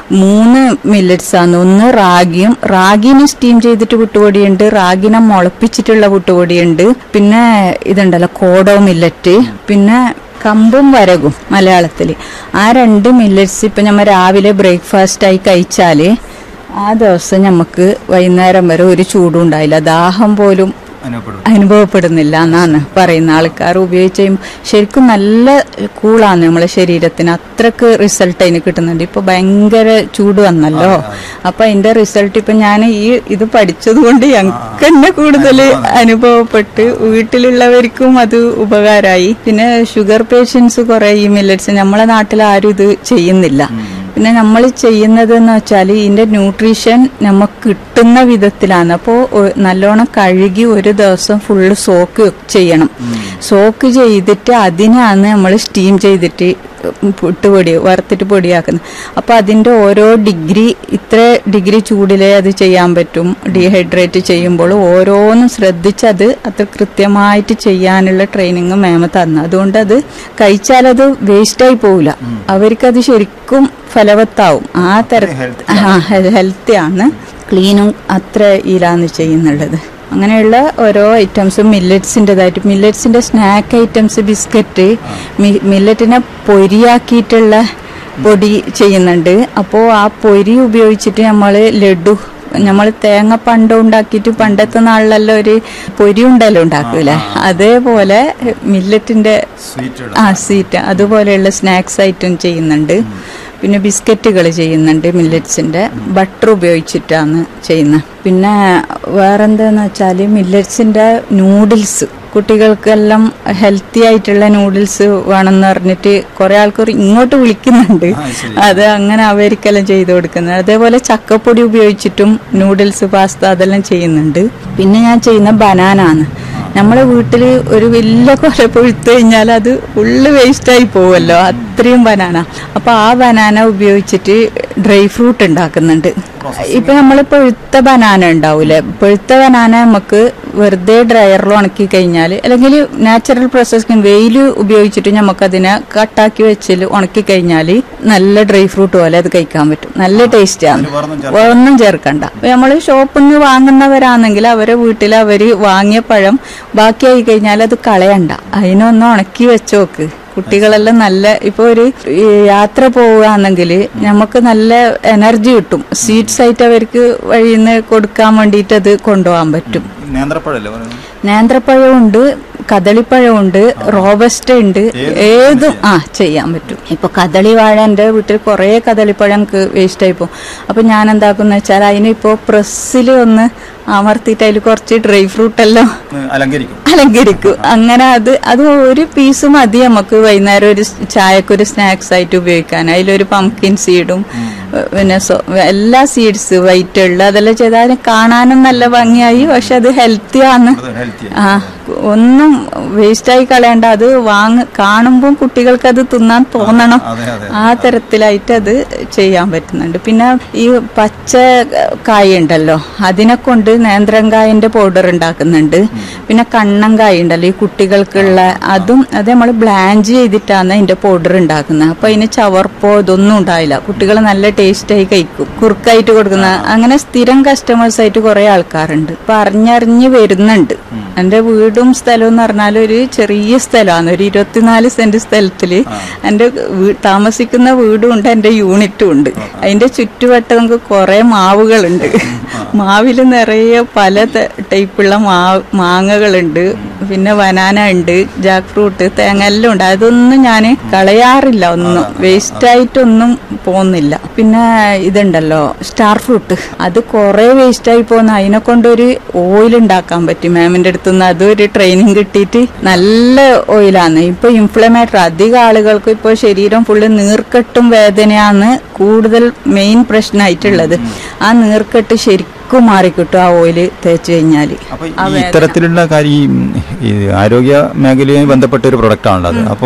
മൂന്ന് മില്ലറ്റ്സ് ആണ് ഒന്ന് റാഗിയും റാഗിനെ സ്റ്റീം ചെയ്തിട്ട് പുട്ടുപൊടിയുണ്ട് റാഗിനെ മുളപ്പിച്ചിട്ടുള്ള പുട്ടുപൊടിയുണ്ട് പിന്നെ ഇതുണ്ടല്ലോ കോഡോ മില്ലറ്റ് പിന്നെ കമ്പും വരകും മലയാളത്തിൽ ആ രണ്ട് മില്ലറ്റ്സ് ഇപ്പം നമ്മൾ രാവിലെ ബ്രേക്ക്ഫാസ്റ്റ് ആയി കഴിച്ചാൽ ആ ദിവസം നമുക്ക് വൈകുന്നേരം വരെ ഒരു ചൂടും ഉണ്ടായില്ല ദാഹം പോലും അനുഭവപ്പെടും അനുഭവപ്പെടുന്നില്ല എന്നാണ് പറയുന്ന ആൾക്കാർ ഉപയോഗിച്ച് കഴിയുമ്പോൾ ശരിക്കും നല്ല കൂളാണ് നമ്മളെ ശരീരത്തിന് അത്രക്ക് റിസൾട്ട് അതിന് കിട്ടുന്നുണ്ട് ഇപ്പൊ ഭയങ്കര ചൂട് വന്നല്ലോ അപ്പൊ അതിന്റെ റിസൾട്ട് ഇപ്പൊ ഞാൻ ഈ ഇത് പഠിച്ചത് കൊണ്ട് ഞങ്ങൾക്ക് തന്നെ കൂടുതൽ അനുഭവപ്പെട്ട് വീട്ടിലുള്ളവർക്കും അത് ഉപകാരമായി പിന്നെ ഷുഗർ പേഷ്യൻസ് കുറെ ഈ മില്ലറ്റ്സ് നമ്മളെ നാട്ടിൽ ആരും ഇത് ചെയ്യുന്നില്ല പിന്നെ നമ്മൾ ചെയ്യുന്നത് എന്ന് വെച്ചാൽ ഇതിന്റെ ന്യൂട്രീഷൻ നമുക്ക് കിട്ടുന്ന വിധത്തിലാണ് അപ്പോൾ നല്ലോണം കഴുകി ഒരു ദിവസം ഫുള്ള് സോക്ക് ചെയ്യണം സോക്ക് ചെയ്തിട്ട് അതിനാണ് നമ്മൾ സ്റ്റീം ചെയ്തിട്ട് പുട്ടുപൊടി വറുത്തിട്ട് പൊടിയാക്കുന്നത് അപ്പോൾ അതിന്റെ ഓരോ ഡിഗ്രി ഇത്ര ഡിഗ്രി ചൂടിലേ അത് ചെയ്യാൻ പറ്റും ഡീഹൈഡ്രേറ്റ് ചെയ്യുമ്പോൾ ഓരോന്നും ശ്രദ്ധിച്ച് അത് അത്ര കൃത്യമായിട്ട് ചെയ്യാനുള്ള ട്രെയിനിങ് മേമ തന്നു അതുകൊണ്ട് അത് കഴിച്ചാൽ അത് വേസ്റ്റായി പോവില്ല അവർക്കത് ശരിക്കും ഫലവത്താവും ആ തരത്തിൽ ആ ഹെൽത്തി ആണ് ക്ലീനും അത്ര ഇതിലാണ് ചെയ്യുന്നുള്ളത് അങ്ങനെയുള്ള ഓരോ ഐറ്റംസും മില്ലറ്റ്സിൻ്റെതായിട്ട് മില്ലറ്റ്സിൻ്റെ സ്നാക്ക് ഐറ്റംസ് ബിസ്ക്കറ്റ് മില്ലറ്റിനെ പൊരിയാക്കിയിട്ടുള്ള പൊടി ചെയ്യുന്നുണ്ട് അപ്പോൾ ആ പൊരി ഉപയോഗിച്ചിട്ട് നമ്മൾ ലഡു നമ്മൾ തേങ്ങ പണ്ട് ഉണ്ടാക്കിയിട്ട് പണ്ടത്തെ നാളിലെല്ലാം ഒരു പൊരി ഉണ്ടല്ലോ ഉണ്ടാക്കൂലേ അതേപോലെ മില്ലറ്റിന്റെ സ്വീറ്റ് ആ സീറ്റ് അതുപോലെയുള്ള സ്നാക്സ് ഐറ്റം ചെയ്യുന്നുണ്ട് പിന്നെ ബിസ്ക്കറ്റുകൾ ചെയ്യുന്നുണ്ട് മില്ലറ്റ്സിന്റെ ബട്ടർ ഉപയോഗിച്ചിട്ടാണ് ചെയ്യുന്നത് പിന്നെ വേറെന്താന്ന് വെച്ചാൽ മില്ലറ്റ്സിന്റെ നൂഡിൽസ് കുട്ടികൾക്കെല്ലാം ഹെൽത്തി ആയിട്ടുള്ള നൂഡിൽസ് വേണമെന്ന് പറഞ്ഞിട്ട് കുറെ ആൾക്കാർ ഇങ്ങോട്ട് വിളിക്കുന്നുണ്ട് അത് അങ്ങനെ അവർക്കെല്ലാം ചെയ്തു കൊടുക്കുന്നത് അതേപോലെ ചക്കപ്പൊടി ഉപയോഗിച്ചിട്ടും നൂഡിൽസ് പാസ്ത അതെല്ലാം ചെയ്യുന്നുണ്ട് പിന്നെ ഞാൻ ചെയ്യുന്ന ബനാനാണ് നമ്മളെ വീട്ടിൽ ഒരു വലിയ കൊല പൊഴുത്ത് കഴിഞ്ഞാൽ അത് ഫുള്ള് വേസ്റ്റായി പോവല്ലോ അത്രയും ബനാന അപ്പൊ ആ ബനാന ഉപയോഗിച്ചിട്ട് ഡ്രൈ ഫ്രൂട്ട് ഉണ്ടാക്കുന്നുണ്ട് ഇപ്പൊ നമ്മൾ പഴുത്ത ബനാന ഉണ്ടാവൂലേ പഴുത്ത ബനാന നമുക്ക് വെറുതെ ഡ്രയറിൽ ഉണക്കി കഴിഞ്ഞാൽ അല്ലെങ്കിൽ നാച്ചുറൽ പ്രോസസ്സിങ് വെയിൽ ഉപയോഗിച്ചിട്ട് നമുക്ക് അതിനെ കട്ടാക്കി വെച്ചിൽ ഉണക്കി കഴിഞ്ഞാൽ നല്ല ഡ്രൈ ഫ്രൂട്ട് പോലെ അത് കഴിക്കാൻ പറ്റും നല്ല ടേസ്റ്റ് ആണ് ഒന്നും ചേർക്കണ്ട നമ്മൾ ഷോപ്പിൽ നിന്ന് വാങ്ങുന്നവരാണെങ്കിൽ അവരെ വീട്ടിൽ അവര് വാങ്ങിയ പഴം ബാക്കിയായി കഴിഞ്ഞാൽ അത് കളയണ്ട അതിനൊന്ന് ഉണക്കി വെച്ചോക്ക് കുട്ടികളെല്ലാം നല്ല ഇപ്പൊ ഒരു ഈ യാത്ര പോവുകയാണെങ്കിൽ നമുക്ക് നല്ല എനർജി കിട്ടും സ്വീറ്റ്സ് ആയിട്ട് അവർക്ക് വഴിയിൽ നിന്ന് കൊടുക്കാൻ വേണ്ടിയിട്ട് അത് കൊണ്ടുപോകാൻ പറ്റും നേന്ത്രപ്പഴല്ലേ പറയുന്നത് നേന്ത്രപ്പഴമുണ്ട് കദളിപ്പഴമുണ്ട് റോബസ്റ്റ ഉണ്ട് ഏതും ആ ചെയ്യാൻ പറ്റും ഇപ്പൊ കദളി വാഴ എൻ്റെ വീട്ടിൽ കുറേ കദളിപ്പഴം എനിക്ക് വേസ്റ്റ് ആയി പോകും അപ്പൊ ഞാൻ എന്താക്കുന്ന വെച്ചാൽ അതിന് ഇപ്പോൾ പ്രസ്സിൽ ഒന്ന് അമർത്തിയിട്ട് അതിൽ കുറച്ച് ഡ്രൈ ഫ്രൂട്ട് എല്ലാം ഒന്ന് അലങ്കരിക്കും അലങ്കരിക്കും അങ്ങനെ അത് അത് ഒരു പീസ് മതി നമുക്ക് വൈകുന്നേരം ഒരു ചായക്കൊരു സ്നാക്സ് ആയിട്ട് ഉപയോഗിക്കാൻ അതിലൊരു പംകിൻ സീഡും പിന്നെ സോ- എല്ലാ സീഡ്സ് വൈറ്റ് ഉള്ള അതെല്ലാം ചെയ്താൽ കാണാനും നല്ല ഭംഗിയായി പക്ഷെ അത് ഹെൽത്തി ആണ് അത് ഹെൽത്തി ആ ഒന്നും വേസ്റ്റായി കളയണ്ട അത് വാങ്ങ കാണുമ്പോൾ കുട്ടികൾക്ക് അത് തിന്നാൻ തോന്നണം അതെ അതെ ആ തരത്തിലായിട്ട് അത് ചെയ്യാൻ പറ്റുന്നുണ്ട് പിന്നെ ഈ പച്ച കായ ഉണ്ടല്ലോ അതിനെ കൊണ്ട് നേന്ത്രങ്കായന്റെ പൗഡർ ഉണ്ടാക്കുന്നുണ്ട് പിന്നെ കണ്ണങ്കായ ഉണ്ടല്ലോ ഈ കുട്ടികൾക്കുള്ള അതും അത് നമ്മൾ ബ്ലാഞ്ച് ചെയ്തിട്ടാണ് അതിന്റെ പൗഡർ ഉണ്ടാക്കുന്നത് അപ്പൊ അതിന് ചവർപ്പോ ഇതൊന്നും ഉണ്ടാവില്ല കുട്ടികൾ നല്ല ടേസ്റ്റ് ആയി കഴിക്കും കുറുക്കായിട്ട് കൊടുക്കുന്ന അങ്ങനെ സ്ഥിരം കസ്റ്റമേഴ്സ് ആയിട്ട് കുറെ ആൾക്കാരുണ്ട് ഇപ്പൊ അറിഞ്ഞറിഞ്ഞ് വരുന്നുണ്ട് എന്റെ വീടും സ്ഥലവും എന്ന് പറഞ്ഞാൽ ഒരു ചെറിയ സ്ഥലമാണ് ഒരു ഇരുപത്തിനാല് സെന്റ് സ്ഥലത്തില് എന്റെ വീ- താമസിക്കുന്ന വീടും ഉണ്ട് എന്റെ യൂണിറ്റും ഉണ്ട് അതിന്റെ ചുറ്റുവട്ടം നമുക്ക് കുറെ മാവുകളുണ്ട് മാവില് നിറയെ പല ത- ടൈപ്പുള്ള മാ മാങ്ങകളുണ്ട് പിന്നെ ബനാന ഉണ്ട് ജാക്ക് ഫ്രൂട്ട് തേങ്ങ എല്ലാം ഉണ്ട് അതൊന്നും ഞാൻ കളയാറില്ല ഒന്നും വേസ്റ്റ് ആയിട്ടൊന്നും പോകുന്നില്ല പിന്നെ ഇതുണ്ടല്ലോ സ്റ്റാർ ഫ്രൂട്ട് അത് കുറെ വേസ്റ്റ് ആയി പോകുന്ന അതിനെ കൊണ്ടൊരു ഓയിൽ ഉണ്ടാക്കാൻ പറ്റും മാമിന്റെ അടുത്തുനിന്ന് അതൊരു ട്രെയിനിങ് കിട്ടിയിട്ട് നല്ല ഓയിലാണ് ഇപ്പൊ ഇൻഫ്ലമേറ്റർ അധികം ആളുകൾക്ക് ഇപ്പോൾ ശരീരം ഫുള്ള് നീർക്കെട്ടും വേദനയാണ് കൂടുതൽ മെയിൻ പ്രശ്നമായിട്ടുള്ളത് ആ നീർക്കെട്ട് ശരിക്കും മാറിക്കിട്ടും ആ ഓയില് തേച്ച് കഴിഞ്ഞാൽ അപ്പൊ ഈ ഇത്തരത്തിലുള്ള കാര്യം ഈ- ഈ ആരോഗ്യ മേഖലയുമായി ബന്ധപ്പെട്ട ഒരു പ്രൊഡക്റ്റ് ആണല്ലോ അത് അപ്പോൾ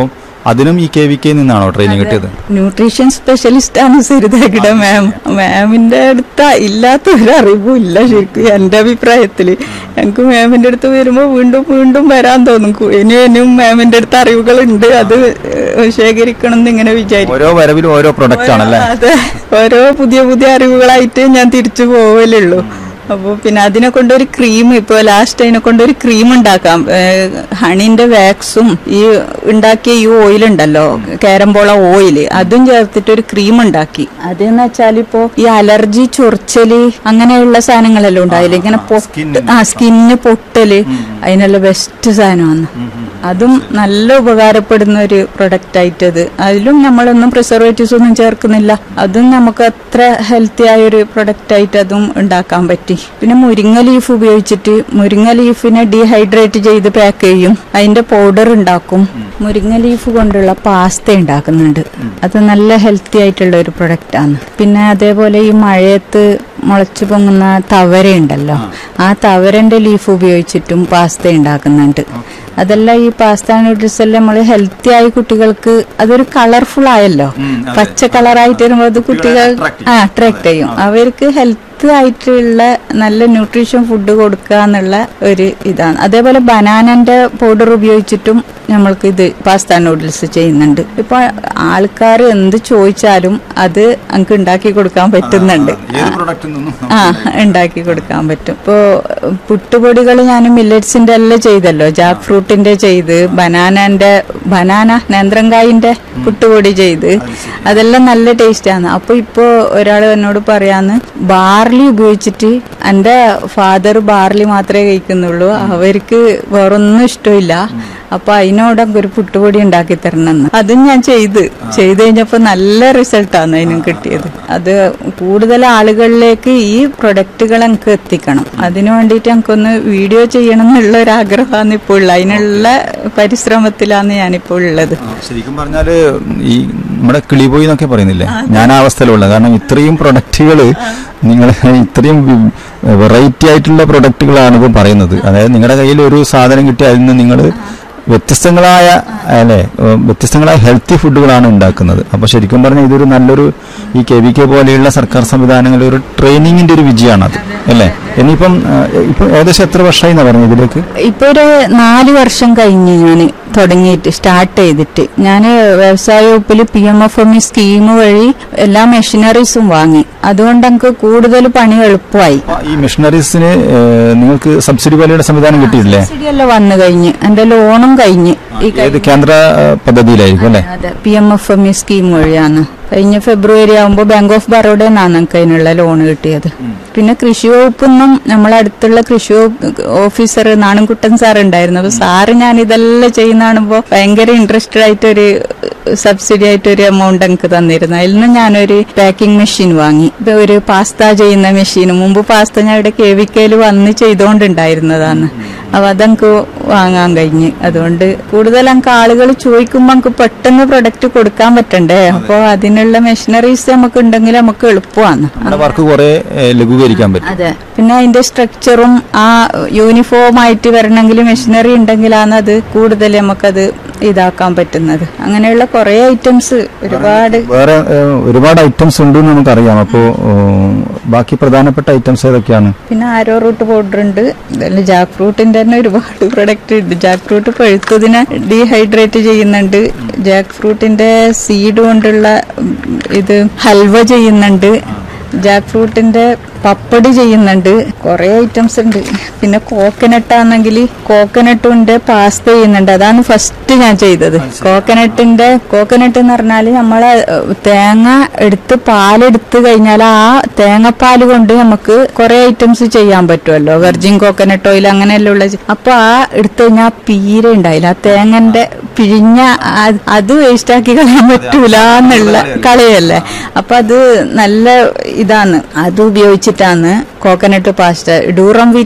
അതിനും ഈ കെ വി കെ നിന്നാണോ ട്രെയിനിങ് കിട്ടിയത് ന്യൂട്രീഷൻ സ്പെഷ്യലിസ്റ്റ് ആണ് സരിതാകിട മാം മാമിന്റെ അടുത്ത് ഇല്ലാത്ത ഒരു അറിവും ഇല്ല ശരിക്കും എന്റെ അഭിപ്രായത്തില് ഞങ്ങൾക്ക് മാമിന്റെ അടുത്ത് വരുമ്പോ വീണ്ടും വീണ്ടും വരാൻ തോന്നും കു- ഇനി ഇനിയും മാമിന്റെ അടുത്ത് അറിവുകളുണ്ട് അത് ഏഹ്, ശേഖരിക്കണം എന്ന് ഇങ്ങനെ വിചാരിക്കും ഓരോ വരവിലും ഓരോ പ്രൊഡക്റ്റ് ആണല്ലേ അതെ ഓരോ പുതിയ പുതിയ അറിവുകളായിട്ട് ഞാൻ തിരിച്ചു പോവലുള്ളൂ അപ്പൊ പിന്നെ അതിനെ കൊണ്ടൊരു ക്രീം ഇപ്പൊ ലാസ്റ്റ് അതിനെ കൊണ്ടൊരു ക്രീം ഉണ്ടാക്കാം ഏഹ് ഹണിന്റെ വാക്സും ഈ ഉണ്ടാക്കിയ ഈ ഓയിൽ ഉണ്ടല്ലോ കാരംബോള ഓയിൽ അതും ചേർത്തിട്ട് ഒരു ക്രീം ഉണ്ടാക്കി അതെന്ന് വെച്ചാൽ ഇപ്പോ ഈ അലർജി ചൊറിച്ചല് അങ്ങനെയുള്ള സാധനങ്ങളെല്ലാം ഉണ്ടായില്ല ഇങ്ങനെ പൊട്ട് ആ സ്കിന്ന് പൊട്ടല് അതിനുള്ള ബെസ്റ്റ് സാധനമാണ് അതും നല്ല ഉപകാരപ്പെടുന്ന ഒരു പ്രൊഡക്റ്റ് ആയിട്ടത് അതിലും നമ്മളൊന്നും പ്രിസർവേറ്റീവ്സ് ഒന്നും ചേർക്കുന്നില്ല അതും നമുക്ക് അത്ര ഹെൽത്തി ആയ ഒരു പ്രൊഡക്റ്റ് ആയിട്ട് അതും ഉണ്ടാക്കാൻ പറ്റി പിന്നെ മുരിങ്ങ ലീഫ് ഉപയോഗിച്ചിട്ട് മുരിങ്ങ ലീഫിനെ ഡീഹൈഡ്രേറ്റ് ചെയ്ത് പാക്ക് ചെയ്യും അതിന്റെ പൗഡർ ഉണ്ടാക്കും മുരിങ്ങ ലീഫ് കൊണ്ടുള്ള പാസ്ത ഉണ്ടാക്കുന്നുണ്ട് അത് നല്ല ഹെൽത്തി ആയിട്ടുള്ള ഒരു പ്രൊഡക്റ്റ് ആണ് പിന്നെ അതേപോലെ ഈ മഴയത്ത് മുളച്ചു പൊങ്ങുന്ന തവര ഉണ്ടല്ലോ ആ തവരന്റെ ലീഫ് ഉപയോഗിച്ചിട്ടും പാസ്ത ഉണ്ടാക്കുന്നുണ്ട് അതെല്ലാം ഈ പാസ്ത നൂഡിൽസ് എല്ലാം നമ്മൾ ഹെൽത്തി ആയ കുട്ടികൾക്ക് അതൊരു കളർഫുൾ ആയല്ലോ ഉം, അതെ. പച്ച കളറായിട്ട് വരുമ്പോൾ അത് കുട്ടികൾ attract ആ അട്രാക്ട് ചെയ്യും അവർക്ക് ഹെൽത്ത് ആയിട്ടുള്ള നല്ല ന്യൂട്രീഷൻ ഫുഡ് കൊടുക്കുക എന്നുള്ള ഒരു ഇതാണ് അതേപോലെ ബനാനന്റെ പൗഡർ ഉപയോഗിച്ചിട്ടും നമ്മൾക്ക് ഇത് പാസ്ത നൂഡിൽസ് ചെയ്യുന്നുണ്ട് ഇപ്പൊ ആൾക്കാർ എന്ത് ചോദിച്ചാലും അത് നമുക്ക് ഉണ്ടാക്കി കൊടുക്കാൻ പറ്റുന്നുണ്ട് ഏത് പ്രൊഡക്റ്റിൽ നിന്നും ആ ഉണ്ടാക്കി കൊടുക്കാൻ പറ്റും ഇപ്പോ പുട്ടുപൊടികൾ ഞാൻ മില്ലറ്റ്സിന്റെ എല്ലാം ചെയ്തല്ലോ ജാക്ക് ഫ്രൂട്ടിന്റെ ചെയ്ത് ബനാനന്റെ ബനാന നേന്ത്രങ്കായിന്റെ പുട്ടുപൊടി ചെയ്ത് അതെല്ലാം നല്ല ടേസ്റ്റാണ് അപ്പൊ ഇപ്പോ ഒരാൾ എന്നോട് പറയാന്ന് ബാർലി ഉപയോഗിച്ചിട്ട് എന്റെ ഫാദർ ബാർലി മാത്രമേ കഴിക്കുന്നുള്ളൂ അവർക്ക് വേറൊന്നും ഇഷ്ടമില്ല അപ്പൊ അതിനോടൊക്കെ ഒരു പുട്ടുപൊടി ഉണ്ടാക്കി തരണമെന്ന് അതും ഞാൻ ചെയ്ത് ചെയ്ത് കഴിഞ്ഞപ്പോ നല്ല റിസൾട്ടാണ് അതിനും കിട്ടിയത് അത് കൂടുതൽ ആളുകളിലേക്ക് ഈ പ്രൊഡക്റ്റുകൾ എനിക്ക് എത്തിക്കണം അതിനു വേണ്ടിയിട്ട് എനിക്കൊന്ന് വീഡിയോ ചെയ്യണം എന്നുള്ള ഒരു ആഗ്രഹമാണ് ഇപ്പോൾ ഉള്ളത് അതിനുള്ള പരിശ്രമത്തിലാണ് ഞാനിപ്പോൾ ഉള്ളത് ആ, ശരിക്കും പറഞ്ഞാല് ഈ നമ്മുടെ കിളിപോയി എന്നൊക്കെ പറയുന്നില്ലേ ഞാൻ ആ അവസ്ഥയിലുള്ള കാരണം ഇത്രയും പ്രൊഡക്റ്റുകൾ നിങ്ങൾ ഇത്രയും വെറൈറ്റി ആയിട്ടുള്ള പ്രൊഡക്റ്റുകളാണ് ഇപ്പം പറയുന്നത് അതായത് നിങ്ങളുടെ കയ്യിൽ ഒരു സാധനം കിട്ടി അതിൽ നിന്ന് നിങ്ങൾ വ്യത്യസ്തങ്ങളായ അല്ലെ ഏഹ് വ്യത്യസ്തങ്ങളായ ഹെൽത്തി ഫുഡുകളാണ് ഉണ്ടാക്കുന്നത് അപ്പൊ ശരിക്കും പറഞ്ഞാൽ ഇതൊരു നല്ലൊരു ഈ കെ വി കെ പോലെയുള്ള സർക്കാർ സംവിധാനങ്ങളുടെ ഒരു ട്രെയിനിങ്ങിന്റെ ഒരു വിജയമാണത് അല്ലേ ഇനിയിപ്പം ഏഹ്, ഇപ്പം ഏകദേശം എത്ര വർഷമായി എന്നാ പറഞ്ഞു ഇതിലേക്ക് ഇപ്പൊ ഒരു നാല് വർഷം കഴിഞ്ഞ് ഞാൻ തുടങ്ങിയിട്ട് സ്റ്റാർട്ട് ചെയ്തിട്ട് ഞാൻ വ്യവസായ വകുപ്പിൽ P M F M E scheme വഴി എല്ലാ മെഷീനറീസും വാങ്ങി അതുകൊണ്ട് എനിക്ക് കൂടുതൽ പണി എളുപ്പമായി അപ്പൊ ഈ മിഷണറീസിന് ഏഹ്, നിങ്ങൾക്ക് സബ്സിഡി പോലെയുള്ള സംവിധാനം കിട്ടിയില്ലേ സബ്സിഡി എല്ലാം വന്നു കഴിഞ്ഞ് എന്റെ ലോണും കഴിഞ്ഞ് ഈ ഏത് കേന്ദ്ര ഏഹ്, പദ്ധതിയിലായിരിക്കും അല്ലെ അതെ P M F M E scheme വഴിയാണ് കഴിഞ്ഞ ഫെബ്രുവരി ആകുമ്പോൾ ബാങ്ക് ഓഫ് ബറോഡയിൽ നിന്നാണ് നമുക്ക് അതിനുള്ള ലോൺ കിട്ടിയത് പിന്നെ കൃഷി വകുപ്പിൽ നിന്നും നമ്മളെ അടുത്തുള്ള കൃഷി വകുപ്പ് ഓഫീസർ നാണൻകുട്ടൻ സാർ ഉണ്ടായിരുന്നു അപ്പൊ സാറ് ഞാൻ ഇതെല്ലാം ചെയ്യുന്ന കാണുമ്പോൾ ഭയങ്കര ഇൻട്രസ്റ്റഡ് ആയിട്ട് ഒരു സബ്സിഡി ആയിട്ട് ഒരു എമൗണ്ട് എനിക്ക് തന്നിരുന്നു അതിൽ നിന്ന് ഞാനൊരു പാക്കിംഗ് മെഷീൻ വാങ്ങി ഇപ്പൊ ഒരു പാസ്ത ചെയ്യുന്ന മെഷീൻ മുമ്പ് പാസ്ത ഞാൻ ഇവിടെ കെ വി കെയിൽ വന്ന് ചെയ്തുകൊണ്ടുണ്ടായിരുന്നതാണ് അപ്പൊ അതെനിക്ക് വാങ്ങാൻ കഴിഞ്ഞ് അതുകൊണ്ട് കൂടുതൽ എനിക്ക് ആളുകൾ ചോദിക്കുമ്പോൾ നമുക്ക് പെട്ടെന്ന് പ്രൊഡക്റ്റ് കൊടുക്കാൻ പറ്റണ്ടേ അപ്പോൾ അതിനുള്ള മെഷീനറീസ് നമുക്ക് ഉണ്ടെങ്കിൽ നമുക്ക് എളുപ്പമാണ് നമ്മുടെ വർക്ക് കുറെ ഏഹ്, ലഘൂകരിക്കാൻ പറ്റും അതെ പിന്നെ അതിന്റെ സ്ട്രക്ചറും ആ യൂണിഫോം ആയിട്ട് വരണമെങ്കിൽ മെഷീനറി ഉണ്ടെങ്കിലാണ് അത് കൂടുതൽ നമുക്കത് ഇതാക്കാൻ പറ്റുന്നത് അങ്ങനെയുള്ള കുറെ ഐറ്റംസ് ഒരുപാട് വേറെ ഏഹ്, ഒരുപാട് ഐറ്റംസ് ഉണ്ട് എന്ന് നമുക്കറിയാം അപ്പോ ഏഹ്, ബാക്കി പ്രധാനപ്പെട്ട ഐറ്റംസ് ഏതൊക്കെയാണ് പിന്നെ ആരോ റൂട്ട് പൗഡർ ഉണ്ട് അതല്ല ജാക്ക് ഫ്രൂട്ടിന്റെ തന്നെ ഒരുപാട് പ്രൊഡക്റ്റ് ഉണ്ട് ജാക്ക് ഫ്രൂട്ട് പഴുത്തതിനെ ഡീഹൈഡ്രേറ്റ് ചെയ്യുന്നുണ്ട് ജാക്ക് ഫ്രൂട്ടിന്റെ സീഡ് കൊണ്ടുള്ള ഉം, ഇത് ഹൽവ ചെയ്യുന്നുണ്ട് ജാക്ക് ഫ്രൂട്ടിന്റെ പപ്പടി ചെയ്യുന്നുണ്ട് കുറെ ഐറ്റംസ് ഉണ്ട് പിന്നെ കോക്കനട്ട് ആണെങ്കിൽ കോക്കനട്ടിന്റെ പാസ്ത ചെയ്യുന്നുണ്ട് അതാണ് ഫസ്റ്റ് ഞാൻ ചെയ്തത് കോക്കനട്ടിന്റെ കോക്കനട്ട് എന്ന് പറഞ്ഞാൽ നമ്മളെ ഏഹ്, തേങ്ങ എടുത്ത് പാലെടുത്ത് കഴിഞ്ഞാൽ ആ തേങ്ങാപ്പാല് കൊണ്ട് നമുക്ക് കുറെ ഐറ്റംസ് ചെയ്യാൻ പറ്റുമല്ലോ വെർജിൻ കോക്കനട്ട് ഓയിൽ അങ്ങനെയല്ല ഉള്ള അപ്പൊ ആ എടുത്തു കഴിഞ്ഞാൽ പീര ഉണ്ടായില്ല ആ തേങ്ങന്റെ പിഴിഞ്ഞ ആ- അത് വേസ്റ്റ് ആക്കി കളയാൻ പറ്റൂല എന്നുള്ള കളയല്ലേ അപ്പൊ അത് നല്ല ഇതാണ് അത് ഉപയോഗിച്ചിട്ടാണ് coconut pasta durum wheat semolina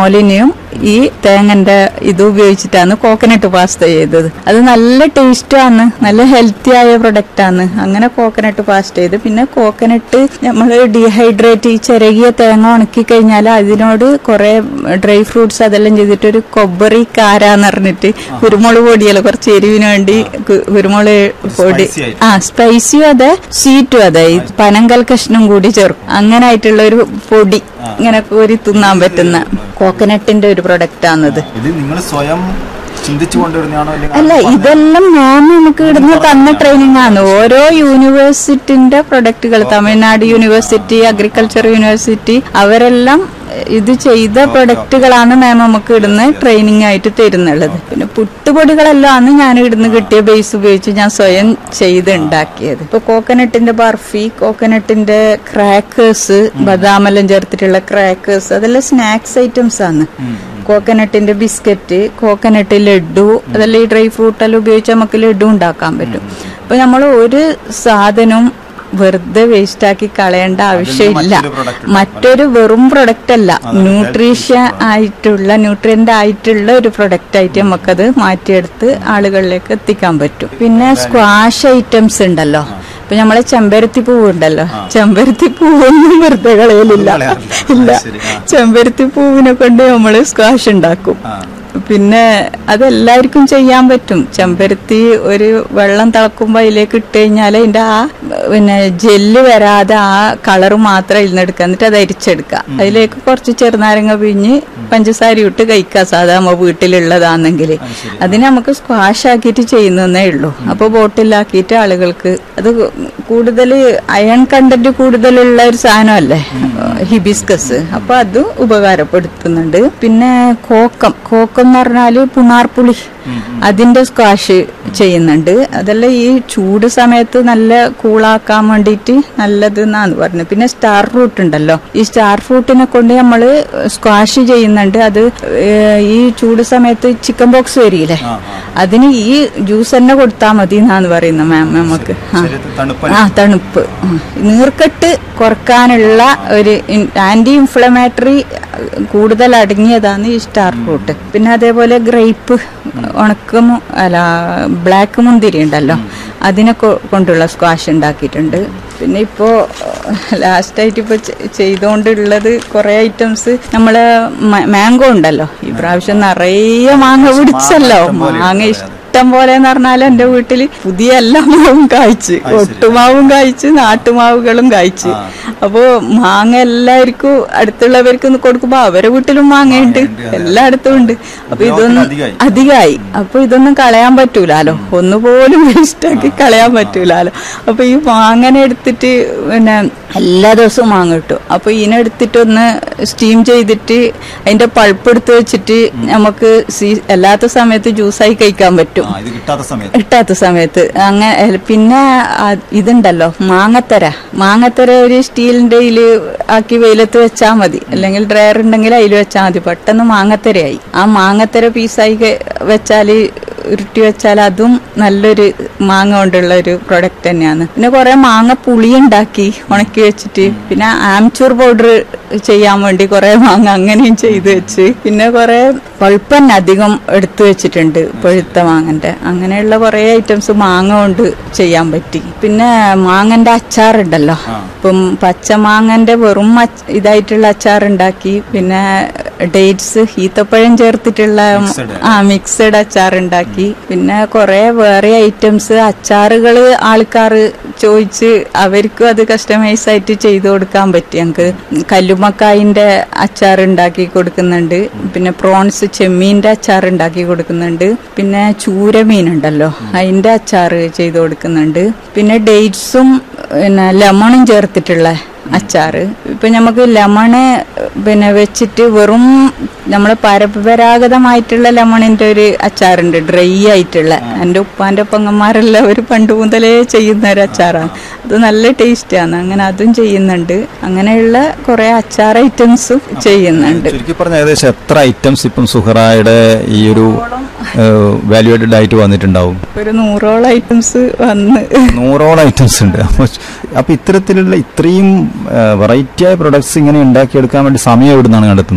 സെമോലിനെയും ഈ തേങ്ങന്റെ ഇത് ഉപയോഗിച്ചിട്ടാണ് കോക്കനട്ട് പാസ്ത ചെയ്തത് അത് നല്ല ടേസ്റ്റാണ് നല്ല ഹെൽത്തി ആയ പ്രൊഡക്റ്റ് ആണ് അങ്ങനെ കോക്കനട്ട് പാസ്ത ചെയ്ത് പിന്നെ കോക്കനട്ട് നമ്മൾ ഡീഹൈഡ്രേറ്റ് ഈ ചിരകിയ തേങ്ങ ഉണക്കി കഴിഞ്ഞാൽ അതിനോട് കുറെ ഡ്രൈ ഫ്രൂട്ട്സ് അതെല്ലാം ചെയ്തിട്ട് ഒരു കൊಬ್ಬറി കാരാന്ന് പറഞ്ഞിട്ട് കുരുമുളക് പൊടിയല്ല കുറച്ച് എരിവിന് വേണ്ടി കു- കുരുമുളക് പൊടി spicy ആയിട്ട്. ആ സ്പൈസിയും അതെ സ്വീറ്റും അതെ ഈ പനങ്കൽ കഷ്ണം കൂടി ചേർക്കും അങ്ങനെ ആയിട്ടുള്ള ഒരു പൊടി ഇങ്ങനെ കോരി തിന്നാൻ പറ്റുന്ന കോക്കനട്ടിന്റെ ഒരു പ്രൊഡക്റ്റ് ആണത് ഇത് നിങ്ങൾ സ്വയം ചിന്തിച്ചു കൊണ്ടുവരുന്നതാണോ അല്ല ഇതെല്ലാം മാം നമുക്ക് ഇടുന്ന് തന്ന ട്രെയിനിങ് ആണ് ഓരോ യൂണിവേഴ്സിറ്റിന്റെ പ്രൊഡക്റ്റുകൾ തമിഴ്നാട് യൂണിവേഴ്സിറ്റി അഗ്രികൾച്ചർ യൂണിവേഴ്സിറ്റി അവരെല്ലാം ഇത് ചെയ്ത പ്രൊഡക്റ്റുകളാണ് മാം നമുക്ക് ഇടുന്ന് ട്രെയിനിങ് ആയിട്ട് തരുന്നുള്ളത് പിന്നെ പുട്ടുപൊടികളെല്ലാം ഞാൻ ഇടുന്ന് കിട്ടിയ ബേസ് ഉപയോഗിച്ച് ഞാൻ സ്വയം ചെയ്ത് ഉണ്ടാക്കിയത് ഇപ്പൊ കോക്കനട്ടിന്റെ ബർഫി കോക്കനട്ടിന്റെ ക്രാക്കേഴ്സ് ബദാമെല്ലാം ചേർത്തിട്ടുള്ള ക്രാക്കേഴ്സ് അതെല്ലാം സ്നാക്സ് ഐറ്റംസ് ആണ് കോക്കനട്ടിന്റെ ബിസ്ക്കറ്റ് കോക്കനട്ട് ലഡു അതെല്ലാം ഈ ഡ്രൈ ഫ്രൂട്ട് എല്ലാം ഉപയോഗിച്ച് നമുക്ക് ലഡു ഉണ്ടാക്കാൻ പറ്റും അപ്പൊ നമ്മൾ ഒരു സാധനവും വെറുതെ വേസ്റ്റ് ആക്കി കളയേണ്ട ആവശ്യമില്ല മറ്റൊരു product ഉണ്ടാക്കാം. മറ്റൊരു വെറും പ്രൊഡക്റ്റ് അല്ല ന്യൂട്രീഷൻ ആയിട്ടുള്ള ന്യൂട്രിയന്റ് ആയിട്ടുള്ള ഒരു പ്രൊഡക്റ്റ് ആയിട്ട് നമുക്കത് മാറ്റിയെടുത്ത് ആളുകളിലേക്ക് എത്തിക്കാൻ പറ്റും പിന്നെ സ്ക്വാഷ് ഐറ്റംസ് ഉണ്ടല്ലോ ഇപ്പൊ നമ്മളെ ചെമ്പരത്തി പൂവ് ഉണ്ടല്ലോ ചെമ്പരത്തി പൂവൊന്നും വെറുതെ കളയലില്ല കളയാറില്ല. ഇല്ല ആ, ശരി, ആ. ചെമ്പരത്തി പൂവിനെ കൊണ്ട് നമ്മള് സ്ക്വാഷ് ഉണ്ടാക്കും പിന്നെ അതെല്ലാവർക്കും ചെയ്യാൻ പറ്റും ചെമ്പരത്തി ഒരു വെള്ളം തിളക്കുമ്പോൾ അതിലേക്ക് ഇട്ട് കഴിഞ്ഞാൽ അതിന്റെ ആ പിന്നെ ജെല്ല് വരാതെ ആ കളർ മാത്രം ഇതിൽ നിന്ന് എടുക്കുക എന്നിട്ട് അത് അരിച്ചെടുക്കുക അതിലേക്ക് കുറച്ച് ചെറുനാരങ്ങ പിഴിഞ്ഞ് പഞ്ചസാര ഇട്ട് കഴിക്കുക സാധാ നമ്മ വീട്ടിലുള്ളതാണെങ്കിൽ അതിന് നമുക്ക് സ്ക്വാഷ് ആക്കിയിട്ട് ചെയ്യുന്നതേ ഉള്ളൂ അപ്പോൾ ബോട്ടിലാക്കിയിട്ട് ആളുകൾക്ക് അത് കൂടുതൽ അയൺ കണ്ടന്റ് കൂടുതലുള്ള ഒരു സാധനമല്ലേ ഹിബിസ്കസ് അപ്പൊ അത് ഉപകാരപ്പെടുത്തുന്നുണ്ട് പിന്നെ കോക്കം കോക്കം എന്ന് പറഞ്ഞാല് പുണാർപ്പുളി അതിന്റെ സ്ക്വാഷ് ചെയ്യുന്നുണ്ട് അതെല്ലാം ഈ ചൂട് സമയത്ത് നല്ല കൂളാക്കാൻ വേണ്ടിയിട്ട് നല്ലത് എന്നാണ് പറഞ്ഞത് പിന്നെ സ്റ്റാർ ഫ്രൂട്ട് ഉണ്ടല്ലോ ഈ സ്റ്റാർ ഫ്രൂട്ടിനെ കൊണ്ട് നമ്മൾ സ്ക്വാഷ് ചെയ്യുന്നുണ്ട് അത് ഏഹ്, ഈ ചൂട് സമയത്ത് ചിക്കൻ ബോക്സ് വരില്ലേ അതിന് ഈ ജ്യൂസ് തന്നെ കൊടുത്താൽ മതി എന്നാണ് പറയുന്നത് മാം നമുക്ക് ആ ശരീരത്തിൽ തണുപ്പ് ആ തണുപ്പ് ഉം. നീർക്കെട്ട് കുറക്കാനുള്ള ഒരു ആന്റി ഇൻഫ്ലമേറ്ററി കൂടുതൽ അടങ്ങിയതാണ് ഈ സ്റ്റാർ ഫ്രൂട്ട് പിന്നെ അതേപോലെ ഗ്രേപ്പ് ഉണക്ക മു- അല്ല ബ്ലാക്ക് മുന്തിരി ഉണ്ടല്ലോ അതിനെ കൊ- കൊണ്ടുള്ള സ്ക്വാഷ് ഉണ്ടാക്കിയിട്ടുണ്ട് പിന്നെ ഇപ്പോ ലാസ്റ്റായിട്ട് ഇപ്പൊ ചെ- ചെയ്തുകൊണ്ടുള്ളത് കുറെ ഐറ്റംസ് നമ്മള് മാംഗോ ഉണ്ടല്ലോ ഈ പ്രാവശ്യം നിറയെ മാങ്ങ പിടിച്ചല്ലോ ഇഷ്ടം പോലെ മാങ്ങ ഉണ്ട്. ഇഷ്ടം ഇഷ്ടം പോലെ എന്ന് പറഞ്ഞാൽ എന്റെ വീട്ടില് പുതിയ എല്ലാ മാവും കായ്ച്ച് ഒട്ടുമാവും കായ്ച്ച് നാട്ടുമാവുകളും കായ്ച്ച് അപ്പോ മാങ്ങ എല്ലാവർക്കും അടുത്തുള്ളവർക്ക് കൊടുക്കുമ്പോ അവരെ വീട്ടിലും മാങ്ങയുണ്ട് എല്ലായിടത്തും ഉണ്ട് അപ്പൊ ഇതൊന്നും അധികമായി. അധികമായി അപ്പൊ ഇതൊന്നും കളയാൻ പറ്റൂലാലോ ഒന്നുപോലും വേസ്റ്റാക്കി കളയാൻ പറ്റൂലാലോ അപ്പൊ ഈ മാങ്ങനെ എടുത്തിട്ട് പിന്നെ എല്ലാ ദിവസവും മാങ്ങ കിട്ടും അപ്പൊ ഇതിനെടുത്തിട്ട് ഒന്ന് സ്റ്റീം ചെയ്തിട്ട് അതിന്റെ പൾപ്പ് എടുത്ത് വെച്ചിട്ട് നമുക്ക് സീ- അല്ലാത്ത സമയത്ത് ജ്യൂസായി കഴിക്കാൻ പറ്റും ആ, ഇത് കിട്ടാത്ത സമയത്ത് ഇട്ടാത്ത സമയത്ത് അങ്ങനെ പിന്നെ ആ ഇതുണ്ടല്ലോ മാങ്ങത്തര മാങ്ങത്തര ഒരു സ്റ്റീലിന്റെ ഇതില് ആക്കി വെയിലത്ത് വെച്ചാൽ മതി അല്ലെങ്കിൽ ഡ്രയർ ഉണ്ടെങ്കിൽ അതിൽ വെച്ചാൽ മതി പെട്ടെന്ന് മാങ്ങത്തരയായി ആ മാങ്ങത്തര പീസായി വെച്ചാൽ ഉരുട്ടി വെച്ചാൽ അതും നല്ലൊരു മാങ്ങ കൊണ്ടുള്ള ഒരു പ്രൊഡക്റ്റ് തന്നെയാണ് പിന്നെ കുറെ മാങ്ങ പുളി ഉണ്ടാക്കി ഉണക്കി വെച്ചിട്ട് പിന്നെ ആംചൂർ പൗഡർ ചെയ്യാൻ വേണ്ടി കുറെ മാങ്ങ അങ്ങനെയും ചെയ്തു വെച്ച് പിന്നെ കുറെ പൾപ്പ് തന്നെ അധികം എടുത്തു വെച്ചിട്ടുണ്ട് പഴുത്ത മാങ്ങന്റെ അങ്ങനെയുള്ള കുറെ ഐറ്റംസ് മാങ്ങ കൊണ്ട് ചെയ്യാൻ പറ്റി പിന്നെ മാങ്ങന്റെ അച്ചാറുണ്ടല്ലോ ഇപ്പം പച്ചമാങ്ങന്റെ വെറും അച്ച- ഇതായിട്ടുള്ള അച്ചാർ ഉണ്ടാക്കി പിന്നെ ഡേറ്റ്സ് ഈത്തപ്പഴം ചേർത്തിട്ടുള്ള Mixed. ആ മിക്സഡ് അച്ചാർ ഉണ്ടാക്കി പിന്നെ കുറെ വേറെ ഐറ്റംസ് അച്ചാറുകൾ ആൾക്കാർ ചോദിച്ച് അവർക്കും അത് കസ്റ്റമൈസ് ആയിട്ട് ചെയ്തു കൊടുക്കാൻ പറ്റി ഞങ്ങൾക്ക് കല്ലുമക്കായിന്റെ അച്ചാർ ഉണ്ടാക്കി കൊടുക്കുന്നുണ്ട് പിന്നെ പ്രോൺസ് ചെമ്മീന്റെ അച്ചാർ ഉണ്ടാക്കി കൊടുക്കുന്നുണ്ട് പിന്നെ ചൂരമീൻ ഉണ്ടല്ലോ അതിന്റെ അച്ചാർ ചെയ്തു കൊടുക്കുന്നുണ്ട് പിന്നെ ഡേറ്റ്സും പിന്നെ ലെമണും ചേർത്തിട്ടുള്ള അച്ചാറ് ഇപ്പൊ നമുക്ക് ലെമണ് പിന്നെ വെച്ചിട്ട് വെറും നമ്മള് പരമ്പരാഗതമായിട്ടുള്ള ലെമണിന്റെ ഒരു അച്ചാറുണ്ട് ഡ്രൈ ആയിട്ടുള്ള എൻ്റെ ഉപ്പാന്റെ പൊങ്ങന്മാരെല്ലാം ഒരു പണ്ട് മുതലേ ചെയ്യുന്ന ഒരു അച്ചാറാണ് അത് നല്ല ടേസ്റ്റാണ് അങ്ങനെ അതും ചെയ്യുന്നുണ്ട് അങ്ങനെയുള്ള കുറെ അച്ചാർ ഐറ്റംസും ചെയ്യുന്നുണ്ട് ചുരുക്കി പറഞ്ഞ ഏകദേശം എത്ര ഐറ്റംസ് ഇപ്പം സുഹറായുടെ ഈ ഒരു വാല്യുവേറ്റഡ് ആയിട്ട് വന്നിട്ടുണ്ടാവും ഒരു നൂറോളം ഐറ്റംസ് വന്ന് നൂറോളം ഐറ്റംസ് ഉണ്ട് അപ്പൊ അപ്പൊ ഇത്തരത്തിലുള്ള ഇത്രയും വെറൈറ്റി ആയ പ്രൊഡക്ട്സ് ഇങ്ങനെ ഉണ്ടാക്കിയെടുക്കാൻ വേണ്ടി സമയം എവിടുന്നാണ് കണ്ടെത്തുന്നത്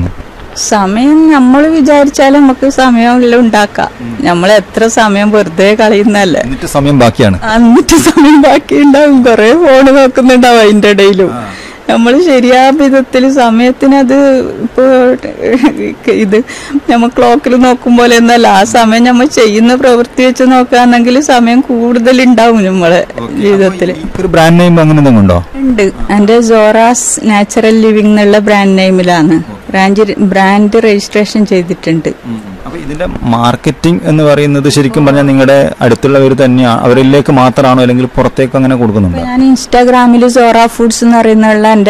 സമയം നമ്മൾ വിചാരിച്ചാൽ നമുക്ക് സമയമെല്ലാം ഉണ്ടാക്കാം നമ്മൾ എത്ര സമയം വെറുതെ കളയുന്നല്ലേ എന്നിട്ട് സമയം ബാക്കിയാണ് എന്നിട്ട് സമയം ബാക്കി ഉണ്ടാവും കുറെ ഫോണ് നോക്കുന്നുണ്ടാവും അതിന്റെ ഇടയിലും നമ്മൾ ശരിയായ വിധത്തിൽ സമയത്തിനത് ഇപ്പൊ ഇത് നമ്മൾ ക്ലോക്കിൽ നോക്കും പോലെ ഒന്നല്ല ആ സമയം നമ്മൾ ചെയ്യുന്ന പ്രവൃത്തി വെച്ച് നോക്കുകയാണെങ്കിൽ സമയം കൂടുതൽ ഉണ്ടാവും നമ്മളെ ജീവിതത്തിൽ ഒരു ബ്രാൻഡ് നെയിം അങ്ങനെ എന്തെങ്കിലും ഉണ്ടോ ഉണ്ട് എന്റെ സോറാസ് നാച്ചുറൽ ലിവിംഗ് എന്നുള്ള ബ്രാൻഡ് നെയിമിലാണ് ബ്രാൻഡ് ബ്രാൻഡ് രജിസ്ട്രേഷൻ ചെയ്തിട്ടുണ്ട് അപ്പൊ ഇതിന്റെ മാർക്കറ്റിംഗ് എന്ന് പറയുന്നത് ശരിക്കും പറഞ്ഞാൽ നിങ്ങളുടെ അടുത്തുള്ളവർ തന്നെയാണ് അവരിലേക്ക് മാത്രമാണോ അല്ലെങ്കിൽ പുറത്തേക്ക് അങ്ങനെ കൊടുക്കുന്നുണ്ടോ ഞാൻ ഇൻസ്റ്റാഗ്രാമിൽ സോറ ഫുഡ്സ് എന്ന് പറയുന്നുള്ള എന്റെ